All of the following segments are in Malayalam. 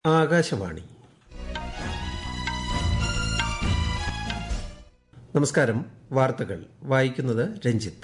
ആകാശവാണി നമസ്കാരം വാർത്തകൾ വായിക്കുന്നത് രഞ്ജിത്ത്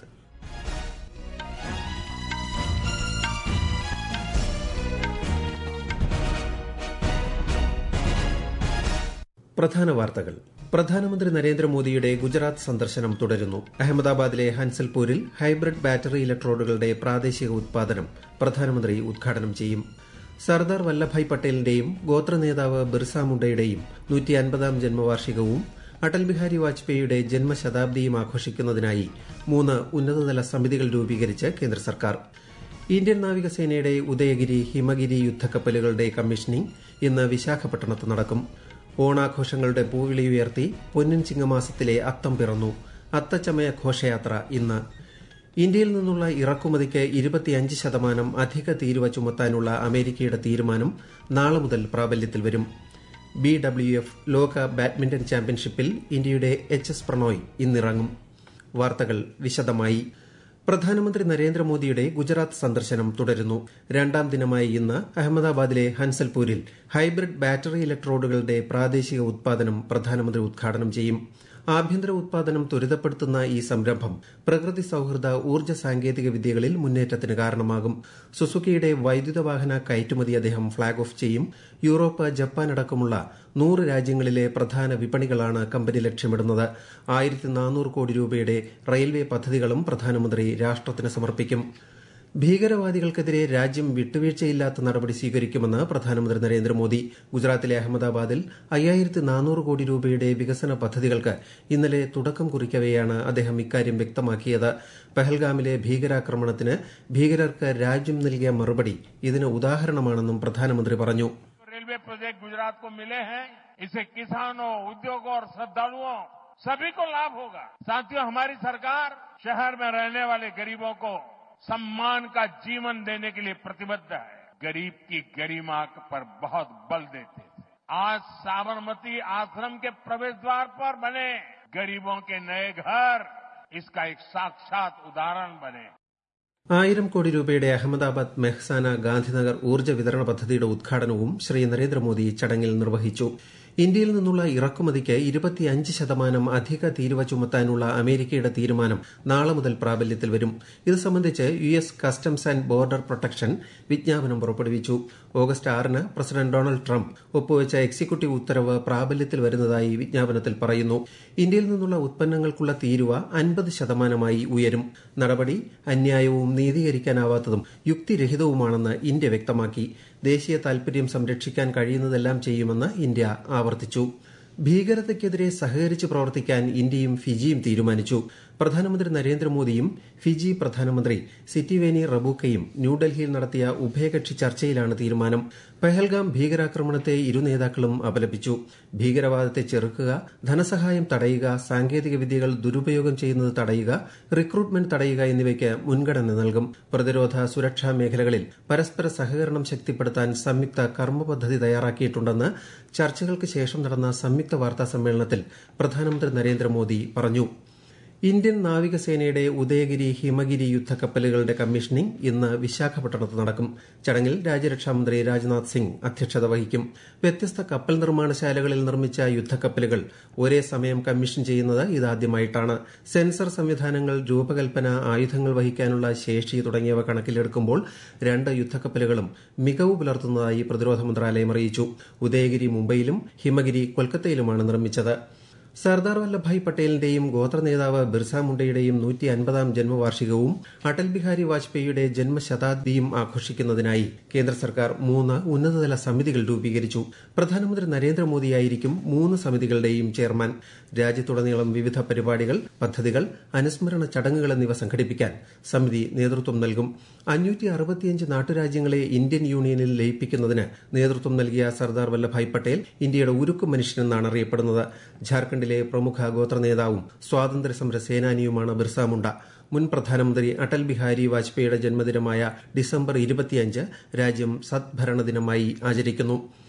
പ്രധാന വാർത്തകൾ പ്രധാനമന്ത്രി നരേന്ദ്രമോദിയുടെ ഗുജറാത്ത് സന്ദർശനം തുടരുന്നു അഹമ്മദാബാദിലെ ഹൻസൽപൂരിൽ ഹൈബ്രിഡ് ബാറ്ററി ഇലക്ട്രോഡുകളുടെ പ്രാദേശിക ഉത്പാദനം പ്രധാനമന്ത്രി ഉദ്ഘാടനം ചെയ്യും സർദാർ വല്ലഭായ് പട്ടേലിന്റെയും ഗോത്ര നേതാവ് ബിർസ മുണ്ടയുടെയും നൂറ്റി അൻപതാം ജന്മവാർഷികവും അടൽ ബിഹാരി വാജ്പേയിയുടെ ജന്മശതാബ്ദിയും ആഘോഷിക്കുന്നതിനായി മൂന്ന് ഉന്നതതല സമിതികൾ രൂപീകരിച്ച് കേന്ദ്ര സർക്കാർ ഇന്ത്യൻ നാവികസേനയുടെ ഉദയഗിരി ഹിമഗിരി യുദ്ധക്കപ്പലുകളുടെ കമ്മീഷനിംഗ് ഇന്ന് വിശാഖപട്ടണത്ത് നടക്കും ഓണാഘോഷങ്ങളുടെ പൂവിളി ഉയർത്തി പൊന്നിൻ ചിങ്ങമാസത്തിലെ അത്തം പിറന്നു അത്തച്ചമയ ഘോഷയാത്ര ഇന്ന് ഇന്ത്യയിൽ നിന്നുള്ള ഇറക്കുമതിക്ക് ഇരുപത്തിയഞ്ച് ശതമാനം അധിക തീരുവ ചുമത്താനുള്ള അമേരിക്കയുടെ തീരുമാനം നാളെ മുതൽ പ്രാബല്യത്തിൽ വരും ബി ഡബ്ല്യു എഫ് ലോക ബാഡ്മിന്റൺ ചാമ്പ്യൻഷിപ്പിൽ ഇന്ത്യയുടെ എച്ച് എസ് പ്രണോയ് ഇന്നിറങ്ങും വാർത്തകൾ വിശദമായി പ്രധാനമന്ത്രി നരേന്ദ്രമോദിയുടെ ഗുജറാത്ത് സന്ദർശനം തുടരുന്നു രണ്ടാം ദിനമായ ഇന്ന് അഹമ്മദാബാദിലെ ഹൻസൽപൂരിൽ ഹൈബ്രിഡ് ബാറ്ററി ഇലക്ട്രോഡുകളുടെ പ്രാദേശിക ഉത്പാദനം പ്രധാനമന്ത്രി ഉദ്ഘാടനം ചെയ്യും ആഭ്യന്തര ഉത്പാദനം ത്വരിതപ്പെടുത്തുന്ന ഈ സംരംഭം പ്രകൃതി സൌഹൃദ ഊർജ്ജ സാങ്കേതിക വിദ്യകളിൽ മുന്നേറ്റത്തിന് കാരണമാകും സുസുക്കിയുടെ വൈദ്യുത വാഹന കയറ്റുമതി അദ്ദേഹം ഫ്ളാഗ് ഓഫ് ചെയ്യും യൂറോപ്പ് ജപ്പാൻ അടക്കമുള്ള നൂറ് രാജ്യങ്ങളിലെ പ്രധാന വിപണികളാണ് കമ്പനി ലക്ഷ്യമിടുന്നത് ആയിരത്തി നാനൂറ് കോടി രൂപയുടെ റെയിൽവേ പദ്ധതികളും പ്രധാനമന്ത്രി രാഷ്ട്രത്തിന് സമർപ്പിക്കും ഭീകരവാദികൾക്കെതിരെ രാജ്യം വിട്ടുവീഴ്ചയില്ലാത്ത നടപടി സ്വീകരിക്കുമെന്ന് പ്രധാനമന്ത്രി നരേന്ദ്രമോദി ഗുജറാത്തിലെ അഹമ്മദാബാദിൽ അയ്യായിരത്തി നാനൂറ് കോടി രൂപയുടെ വികസന പദ്ധതികൾക്ക് ഇന്നലെ തുടക്കം കുറിക്കവെയാണ് അദ്ദേഹം ഇക്കാര്യം വ്യക്തമാക്കിയത് പഹൽഗാമിലെ ഭീകരാക്രമണത്തിന് ഭീകരർക്ക് രാജ്യം നൽകിയ മറുപടി ഇതിന് ഉദാഹരണമാണെന്നും പ്രധാനമന്ത്രി പറഞ്ഞു रेलवे प्रोजेक्ट गुजरात को मिले हैं इससे किसानों उद्योगों और श्रद्धालुओं सभी को लाभ होगा साथियों हमारी सरकार शहर में रहने वाले गरीबों को सम्मान का जीवन देने के लिए प्रतिबद्ध है गरीब की गरिमा पर बहुत बल देते थे आज साबरमती आश्रम के प्रवेश द्वार पर बने गरीबों के नए घर इसका एक साक्षात उदाहरण बने ആയിരം കോടി രൂപയുടെ അഹമ്മദാബാദ് മെഹ്സാന ഗാന്ധിനഗർ ഊർജ്ജ വിതരണ പദ്ധതിയുടെ ഉദ്ഘാടനവും ശ്രീ നരേന്ദ്രമോദി ചടങ്ങിൽ നിർവഹിച്ചു ഇന്ത്യയിൽ നിന്നുള്ള ഇറക്കുമതിക്ക് ഇരുപത്തിയഞ്ച് ശതമാനം അധിക തീരുവ ചുമത്താനുള്ള അമേരിക്കയുടെ തീരുമാനം നാളെ മുതൽ പ്രാബല്യത്തിൽ വരും ഇത് സംബന്ധിച്ച് U S customs and border protection വിജ്ഞാപനം പുറപ്പെടുവിച്ചു ഓഗസ്റ്റ് ആറിന് പ്രസിഡന്റ് ഡൊണാൾഡ് ട്രംപ് ഒപ്പുവെച്ച എക്സിക്യൂട്ടീവ് ഉത്തരവ് പ്രാബല്യത്തിൽ വരുന്നതായി വിജ്ഞാപനത്തിൽ പറയുന്നു ഇന്ത്യയിൽ നിന്നുള്ള ഉത്പന്നങ്ങൾക്കുള്ള തീരുവ അൻപത് ശതമാനമായി ഉയരും നടപടി അന്യായവും നീതീകരിക്കാനാവാത്തതും യുക്തിരഹിതവുമാണെന്ന് ഇന്ത്യ വ്യക്തമാക്കി ദേശീയ താൽപര്യം സംരക്ഷിക്കാൻ കഴിയുന്നതെല്ലാം ചെയ്യുമെന്ന് ഇന്ത്യ ആവർത്തിച്ചു ഭീകരതയ്ക്കെതിരെ സഹകരിച്ച് പ്രവർത്തിക്കാൻ ഇന്ത്യയും ഫിജിയും തീരുമാനിച്ചു പ്രധാനമന്ത്രി നരേന്ദ്രമോദിയും ഫിജി പ്രധാനമന്ത്രി സിറ്റിവേനി റബൂക്കയും ന്യൂഡൽഹിയിൽ നടത്തിയ ഉഭയകക്ഷി ചർച്ചയിലാണ് തീരുമാനം പഹൽഗാം ഭീകരാക്രമണത്തെ ഇരു നേതാക്കളും അപലപിച്ചു ഭീകരവാദത്തെ ചെറുക്കുക ധനസഹായം തടയുക സാങ്കേതിക വിദ്യകൾ ദുരുപയോഗം ചെയ്യുന്നത് തടയുക റിക്രൂട്ട്മെന്റ് തടയുക എന്നിവയ്ക്ക് മുൻഗണന നൽകും പ്രതിരോധ സുരക്ഷാ മേഖലകളിൽ പരസ്പര സഹകരണം ശക്തിപ്പെടുത്താൻ സംയുക്ത കർമ്മ പദ്ധതി തയ്യാറാക്കിയിട്ടുണ്ടെന്ന് ചർച്ചകൾക്ക് ശേഷം നടന്ന സംയുക്ത വാർത്താ സമ്മേളനത്തിൽ പ്രധാനമന്ത്രി നരേന്ദ്രമോദി പറഞ്ഞു ഇന്ത്യൻ നാവികസേനയുടെ ഉദയഗിരി ഹിമഗിരി യുദ്ധക്കപ്പലുകളുടെ കമ്മീഷനിംഗ് ഇന്ന് വിശാഖപട്ടണത്ത് നടക്കും ചടങ്ങിൽ രാജ്യരക്ഷാമന്ത്രി രാജ്നാഥ് സിംഗ് അധ്യക്ഷത വഹിക്കും വ്യത്യസ്ത കപ്പൽ നിർമ്മാണശാലകളിൽ നിർമ്മിച്ച യുദ്ധക്കപ്പലുകൾ ഒരേ സമയം കമ്മീഷൻ ചെയ്യുന്നത് ഇതാദ്യമായിട്ടാണ് സെൻസർ സംവിധാനങ്ങൾ രൂപകൽപ്പന ആയുധങ്ങൾ വഹിക്കാനുള്ള ശേഷി തുടങ്ങിയവ കണക്കിലെടുക്കുമ്പോൾ രണ്ട് യുദ്ധക്കപ്പലുകളും മികവ് പുലർത്തുന്നതായി പ്രതിരോധ മന്ത്രാലയം അറിയിച്ചു ഉദയഗിരി മുംബൈയിലും ഹിമഗിരി കൊൽക്കത്തയിലുമാണ് നിർമ്മിച്ചത് സർദാർ വല്ലഭായ് പട്ടേലിന്റെയും ഗോത്ര നേതാവ് ബിർസ മുണ്ടയുടെയും നൂറ്റി അൻപതാം ജന്മവാർഷികവും അടൽ ബിഹാരി വാജ്പേയിയുടെ ജന്മശതാബ്ദിയും ആഘോഷിക്കുന്നതിനായി കേന്ദ്ര സർക്കാർ മൂന്ന് ഉന്നതതല സമിതികൾ രൂപീകരിച്ചു പ്രധാനമന്ത്രി നരേന്ദ്രമോദിയായിരിക്കും മൂന്ന് സമിതികളുടെയും ചെയർമാൻ രാജ്യത്തുടനീളം വിവിധ പരിപാടികൾ പദ്ധതികൾ അനുസ്മരണ ചടങ്ങുകൾ എന്നിവ സംഘടിപ്പിക്കാൻ സമിതി നേതൃത്വം നൽകും അഞ്ഞൂറ്റി അറുപത്തിയഞ്ച് നാട്ടുരാജ്യങ്ങളെ ഇന്ത്യൻ യൂണിയനിൽ ലയിപ്പിക്കുന്നതിന് നേതൃത്വം നൽകിയ സർദാർ വല്ലഭായ് പട്ടേൽ ഇന്ത്യയുടെ ഉരുക്കു മനുഷ്യനെന്നാണ് അറിയപ്പെടുന്നത് ഝാർഖണ്ഡിലെ പ്രമുഖ ഗോത്ര നേതാവും സ്വാതന്ത്ര്യ സമര സേനാനിയുമാണ് ബിർസ മുണ്ട മുൻ പ്രധാനമന്ത്രി അടൽ ബിഹാരി വാജ്പേയിയുടെ ജന്മദിനമായ ഡിസംബർ ഇരുപത്തിയഞ്ച് രാജ്യം സദ്ഭരണ ദിനമായി ആചരിക്കുന്നു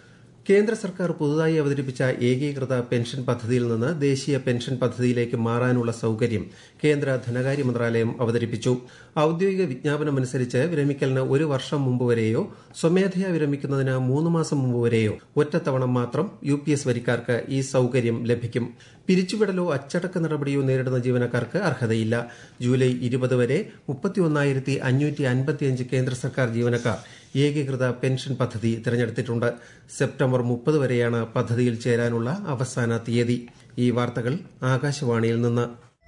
കേന്ദ്ര സർക്കാർ പുതുതായി അവതരിപ്പിച്ച ഏകീകൃത പെൻഷൻ പദ്ധതിയിൽ നിന്ന് ദേശീയ പെൻഷൻ പദ്ധതിയിലേക്ക് മാറാനുള്ള സൌകര്യം കേന്ദ്ര ധനകാര്യ മന്ത്രാലയം അവതരിപ്പിച്ചു ഔദ്യോഗിക വിജ്ഞാപനമനുസരിച്ച് വിരമിക്കലിന് ഒരു വർഷം മുമ്പ് വരെയോ സ്വമേധയാ വിരമിക്കുന്നതിന് മൂന്ന് മാസം മുമ്പ് വരെയോ ഒറ്റത്തവണ മാത്രം യു പി എസ് വരിക്കാർക്ക് ഈ സൌകര്യം ലഭിക്കും പിരിച്ചുവിടലോ അച്ചടക്ക നടപടിയോ നേരിടുന്ന ജീവനക്കാർക്ക് അർഹതയില്ല ജൂലൈ ഇരുപത് വരെ മുപ്പത്തിയൊന്നായിരത്തി അഞ്ഞൂറ്റി അൻപത്തിയഞ്ച് കേന്ദ്ര സർക്കാർ ജീവനക്കാർ ഏകീകൃത പെൻഷൻ പദ്ധതി തിരഞ്ഞെടുത്തിട്ടുണ്ട് സെപ്റ്റംബർ മുപ്പത് വരെയാണ് പദ്ധതിയിൽ ചേരാനുള്ള അവസാന തീയതി ഈ വാർത്തകൾ ആകാശവാണിയിൽ നിന്ന്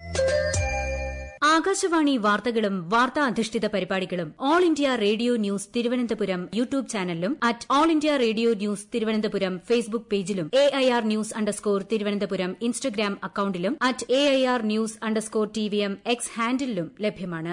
ആകാശവാണി വാർത്തകളും വാർത്താ അധിഷ്ഠിത പരിപാടികളും all India radio news Thiruvananthapuram YouTube ചാനലിലും at all India radio news Thiruvananthapuram Facebook പേജിലും A I R news underscore Thiruvananthapuram Instagram അക്കൌണ്ടിലും at A I R news underscore T V M X ഹാൻഡിലും ലഭ്യമാണ്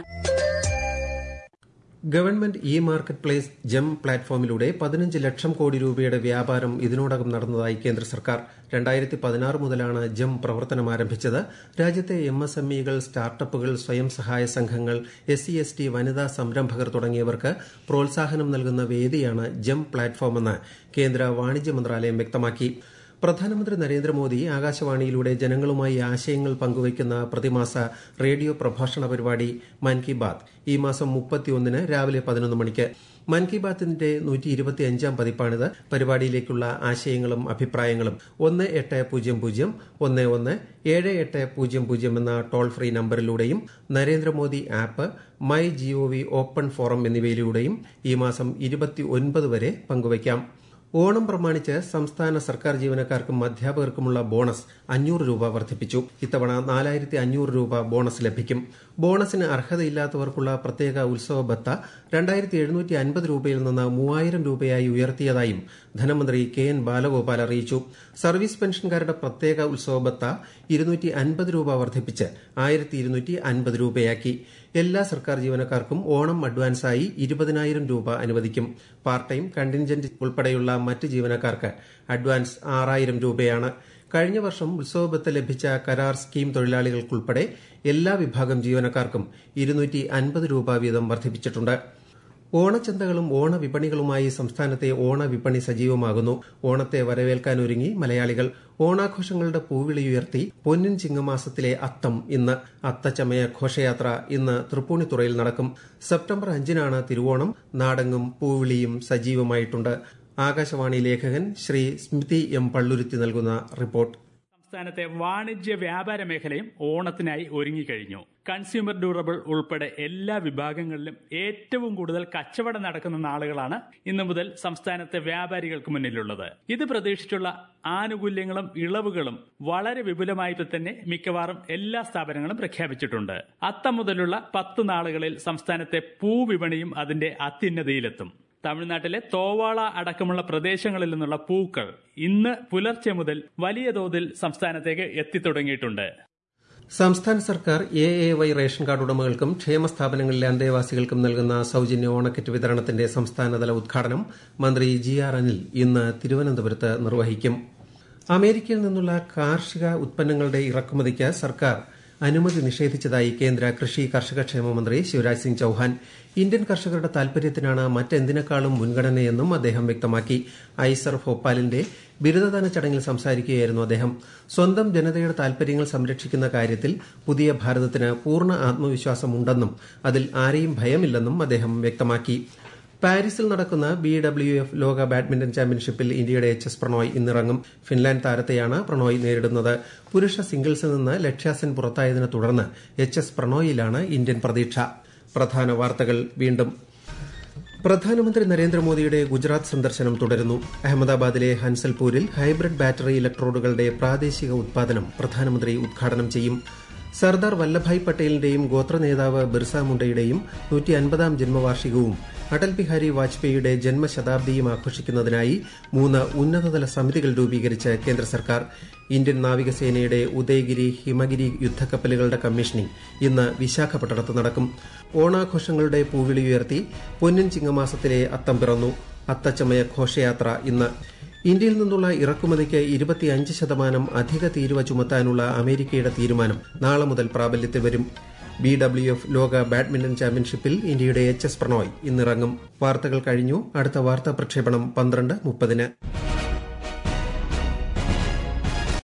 government e market place GeM പ്ലാറ്റ്ഫോമിലൂടെ പതിനഞ്ച് ലക്ഷം കോടി രൂപയുടെ വ്യാപാരം ഇതിനോടകം നടന്നതായി കേന്ദ്ര സർക്കാർ രണ്ടായിരത്തി പതിനാറ് മുതലാണ് ജെം പ്രവർത്തനം ആരംഭിച്ചത് രാജ്യത്തെ എം എസ് എം ഇകൾ സ്റ്റാർട്ടപ്പുകൾ സ്വയം സഹായ സംഘങ്ങൾ എസ് സി എസ് ടി വനിതാ സംരംഭകർ തുടങ്ങിയവർക്ക് പ്രോത്സാഹനം നൽകുന്ന വേദിയാണ് ജെം പ്ലാറ്റ്ഫോമെന്ന് കേന്ദ്ര വാണിജ്യ മന്ത്രാലയം വ്യക്തമാക്കി പ്രധാനമന്ത്രി നരേന്ദ്രമോദി ആകാശവാണിയിലൂടെ ജനങ്ങളുമായി ആശയങ്ങൾ പങ്കുവയ്ക്കുന്ന പ്രതിമാസ റേഡിയോ പ്രഭാഷണ പരിപാടി മൻ കി ബാത് ഈ മാസം മുപ്പത്തിയൊന്നിന് രാവിലെ പതിനൊന്ന് മണിക്ക് മൻ കി ബാത്തിന്റെ നൂറ്റി ഇരുപത്തിയഞ്ചാം പതിപ്പാണിത് പരിപാടിയിലേക്കുള്ള ആശയങ്ങളും അഭിപ്രായങ്ങളും ഒന്ന് എട്ട് പൂജ്യം പൂജ്യം ഒന്ന് ഒന്ന് ഏഴ് എട്ട് പൂജ്യം പൂജ്യം എന്ന ടോൾ ഫ്രീ നമ്പറിലൂടെയും Narendra Modi app my G O V open forum എന്നിവയിലൂടെയും ഈ മാസം ഇരുപത്തിയൊൻപത് വരെ പങ്കുവയ്ക്കാം ഓണം പ്രമാണിച്ച് സംസ്ഥാന സർക്കാർ ജീവനക്കാർക്കും അധ്യാപകർക്കുമുള്ള ബോണസ് അഞ്ഞൂറ് രൂപ വർദ്ധിപ്പിച്ചു ഇത്തവണ നാലായിരത്തി അഞ്ഞൂറ് രൂപ ബോണസ് ലഭിക്കും ബോണസിന് അർഹതയില്ലാത്തവർക്കുള്ള പ്രത്യേക ഉത്സവ ബത്ത രണ്ടായിരത്തി എഴുന്നൂറ്റി അൻപത് രൂപയിൽ നിന്ന് മൂവായിരം രൂപയായി ഉയർത്തിയതായും ധനമന്ത്രി കെ എൻ ബാലഗോപാൽ അറിയിച്ചു സർവീസ് പെൻഷൻകാരുടെ പ്രത്യേക ഉത്സവ ബത്ത ഇരുന്നൂറ്റി അൻപത് രൂപ വർദ്ധിപ്പിച്ച് ആയിരത്തി ഇരുന്നൂറ്റി അൻപത് രൂപയാക്കി എല്ലാ സർക്കാർ ജീവനക്കാർക്കും ഓണം അഡ്വാൻസായി ഇരുപതിനായിരം രൂപ അനുവദിക്കും പാർട്ട് ടൈം കണ്ടിൻജന്റ് ഉൾപ്പെടെയുള്ള മറ്റ് ജീവനക്കാർക്ക് അഡ്വാൻസ് ആറായിരം രൂപയാണ് കഴിഞ്ഞ വർഷം ഉത്സവബത്ത് ലഭിച്ച കരാർ സ്കീം തൊഴിലാളികൾക്കുൾപ്പെടെ എല്ലാ വിഭാഗം ജീവനക്കാർക്കും ഇരുന്നൂറ്റി അൻപത് രൂപ വീതം വർദ്ധിപ്പിച്ചിട്ടുണ്ട് ഓണച്ചന്തകളും ഓണവിപണികളുമായി സംസ്ഥാനത്തെ ഓണവിപണി സജീവമാകുന്നു ഓണത്തെ വരവേൽക്കാനൊരുങ്ങി മലയാളികൾ ഓണാഘോഷങ്ങളുടെ പൂവിളിയുയർത്തി പൊന്നിൻ ചിങ്ങമാസത്തിലെ അത്തം ഇന്ന് അത്തച്ചമയ ഘോഷയാത്ര ഇന്ന് തൃപ്പൂണിത്തുറയിൽ നടക്കും സെപ്റ്റംബർ അഞ്ചിനാണ് തിരുവോണം നാടെങ്ങും പൂവിളിയും സജീവമായിട്ടുണ്ട് ആകാശവാണി ലേഖകൻ ശ്രീ സ്മിതി എം പള്ളുരുത്തി നൽകുന്ന റിപ്പോർട്ട് സംസ്ഥാനത്തെ വാണിജ്യ വ്യാപാര മേഖലയും ഓണത്തിനായി ഒരുങ്ങിക്കഴിഞ്ഞു കൺസ്യൂമർ ഡ്യൂറബിൾ ഉൾപ്പെടെ എല്ലാ വിഭാഗങ്ങളിലും ഏറ്റവും കൂടുതൽ കച്ചവടം നടക്കുന്ന നാളുകളാണ് ഇന്നു മുതൽ സംസ്ഥാനത്തെ വ്യാപാരികൾക്ക് മുന്നിലുള്ളത് ഇത് പ്രതീക്ഷിച്ചുള്ള ആനുകൂല്യങ്ങളും ഇളവുകളും വളരെ വിപുലമായിട്ട് തന്നെ മിക്കവാറും എല്ലാ സ്ഥാപനങ്ങളും പ്രഖ്യാപിച്ചിട്ടുണ്ട് അത്തം മുതലുള്ള പത്ത് നാളുകളിൽ സംസ്ഥാനത്തെ പൂവിപണിയും അതിന്റെ അത്യുന്നതിയിലെത്തും തമിഴ്നാട്ടിലെ തോവാള അടക്കമുള്ള പ്രദേശങ്ങളിൽ നിന്നുള്ള പൂക്കൾ ഇന്ന് പുലർച്ചെ മുതൽ വലിയ തോതിൽ സംസ്ഥാനത്തേക്ക് എത്തിത്തുടങ്ങിയിട്ടുണ്ട് സംസ്ഥാന സർക്കാർ A A Y ration card ഉടമകൾക്കും ക്ഷേമ സ്ഥാപനങ്ങളിലെ അന്തേവാസികൾക്കും നൽകുന്ന സൌജന്യ ഓണക്കിറ്റ് വിതരണത്തിന്റെ സംസ്ഥാനതല ഉദ്ഘാടനം മന്ത്രി ജി ആർ അനിൽ ഇന്ന് തിരുവനന്തപുരത്ത് നിർവഹിക്കും അമേരിക്കയിൽ നിന്നുള്ള കാർഷിക ഉത്പന്നങ്ങളുടെ ഇറക്കുമതിക്ക് സർക്കാർ അനുമതി നിഷേധിച്ചതായി കേന്ദ്ര കൃഷി കർഷകക്ഷേമ മന്ത്രി ശിവരാജ് സിംഗ് ചൌഹാൻ ഇന്ത്യൻ കർഷകരുടെ താൽപര്യത്തിനാണ് മറ്റെന്തിനേക്കാളും മുൻഗണനയെന്നും അദ്ദേഹം വ്യക്തമാക്കി ഐസർ ഭോപ്പാലിന്റെ ബിരുദദാന ചടങ്ങിൽ സംസാരിക്കുകയായിരുന്നു അദ്ദേഹം സ്വന്തം ജനതയുടെ താൽപര്യങ്ങൾ സംരക്ഷിക്കുന്ന കാര്യത്തിൽ പുതിയ ഭാരതത്തിന് പൂർണ്ണ ആത്മവിശ്വാസമുണ്ടെന്നും അതിൽ ആരെയും ഭയമില്ലെന്നും അദ്ദേഹം വ്യക്തമാക്കി പാരീസിൽ നടക്കുന്ന ബി ഡബ്ല്യു എഫ് ലോക ബാഡ്മിന്റൺ ചാമ്പ്യൻഷിപ്പിൽ ഇന്ത്യയുടെ എച്ച് എസ് പ്രണോയ് ഇന്നിറങ്ങും ഫിൻലാൻഡ് താരത്തെയാണ് പ്രണോയ് നേരിടുന്നത് പുരുഷ സിംഗിൾസിൽ നിന്ന് ലക്ഷ്യാസെൻ പുറത്തായതിനെ തുടർന്ന് എച്ച് എസ് പ്രണോയിലാണ് ഇന്ത്യൻ പ്രതീക്ഷ പ്രധാന വാർത്തകൾ വീണ്ടും പ്രധാനമന്ത്രി നരേന്ദ്രമോദിയുടെ ഗുജറാത്ത് സന്ദർശനം തുടരുന്നു അഹമ്മദാബാദിലെ ഹൻസൽപൂരിൽ ഹൈബ്രിഡ് ബാറ്ററി ഇലക്ട്രോഡുകളുടെ പ്രാദേശിക ഉത്പാദനം പ്രധാനമന്ത്രി ഉദ്ഘാടനം ചെയ്യും സർദാർ വല്ലഭായ് പട്ടേലിന്റെയും ഗോത്ര നേതാവ് ബിർസ മുണ്ടയുടെയും നൂറ്റി അൻപതാം ജന്മവാർഷികവും അടൽ ബിഹാരി വാജ്പേയിയുടെ ജന്മശതാബ്ദിയും ആഘോഷിക്കുന്നതിനായി മൂന്ന് ഉന്നതതല സമിതികൾ രൂപീകരിച്ച് കേന്ദ്ര സർക്കാർ ഇന്ത്യൻ നാവികസേനയുടെ ഉദയഗിരി ഹിമഗിരി യുദ്ധക്കപ്പലുകളുടെ കമ്മീഷനിംഗ് ഇന്ന് വിശാഖപട്ടണത്ത് നടക്കും ഓണാഘോഷങ്ങളുടെ പൂവിളിയുയർത്തി പൊന്നിൻ ചിങ്ങമാസത്തിലെ അത്തം പിറന്നു അത്തച്ചമയ ഘോഷയാത്ര ഇന്ന് ഇന്ത്യയിൽ നിന്നുള്ള ഇറക്കുമതിക്ക് ഇരുപത്തിയഞ്ച് ശതമാനം അധിക തീരുവ ചുമത്താനുള്ള അമേരിക്കയുടെ തീരുമാനം നാളെ മുതൽ പ്രാബല്യത്തിൽ വരും ബി ഡബ്ല്യു എഫ് ലോക ബാഡ്മിന്റൺ ചാമ്പ്യൻഷിപ്പിൽ ഇന്ത്യയുടെ എച്ച് എസ് പ്രണോയ് ഇന്നിറങ്ങും വാർത്തകൾ കഴിഞ്ഞു അടുത്ത വാർത്താ പ്രക്ഷേപണം പന്ത്രണ്ട് മുപ്പതിന്